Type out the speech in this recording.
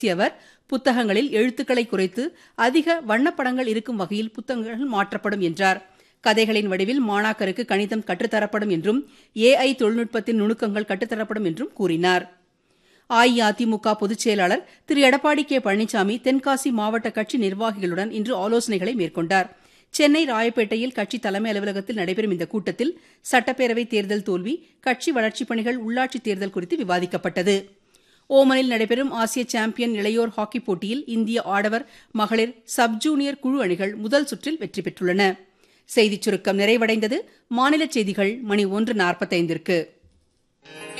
பேசிய அவர் புத்தகங்களில் எழுத்துக்களை குறைத்து அதிக வண்ணப்படங்கள் இருக்கும் வகையில் புத்தகங்கள் மாற்றப்படும் என்றார் கதைகளின் வடிவில் மாணாக்கருக்கு கணிதம் கற்றுத்தரப்படும் என்றும் ஏஐ தொழில்நுட்பத்தின் நுணுக்கங்கள் கற்றுத்தரப்படும் என்றும் கூறினார் அஇஅதிமுக பொதுச் செயலாளர் திரு எடப்பாடி கே பழனிசாமி தென்காசி மாவட்ட கட்சி நிர்வாகிகளுடன் இன்று ஆலோசனைகளை மேற்கொண்டார் சென்னை ராயப்பேட்டையில் கட்சி தலைமை அலுவலகத்தில் நடைபெறும் இந்த கூட்டத்தில் சட்டப்பேரவைத் தேர்தல் தோல்வி கட்சி வளர்ச்சிப் பணிகள் உள்ளாட்சித் தேர்தல் குறித்து விவாதிக்கப்பட்டது ஓமனில் நடைபெறும் ஆசிய சாம்பியன் இளையோர் ஹாக்கிப் போட்டியில் இந்திய ஆடவர் மகளிர் சப் ஜூனியர் குழு அணிகள் முதல் சுற்றில் வெற்றி பெற்றுள்ளன செய்திச் சுருக்கம் நிறைவடைந்தது மாநில செய்திகள் மணி ஒன்று நாற்பத்தைந்திற்கு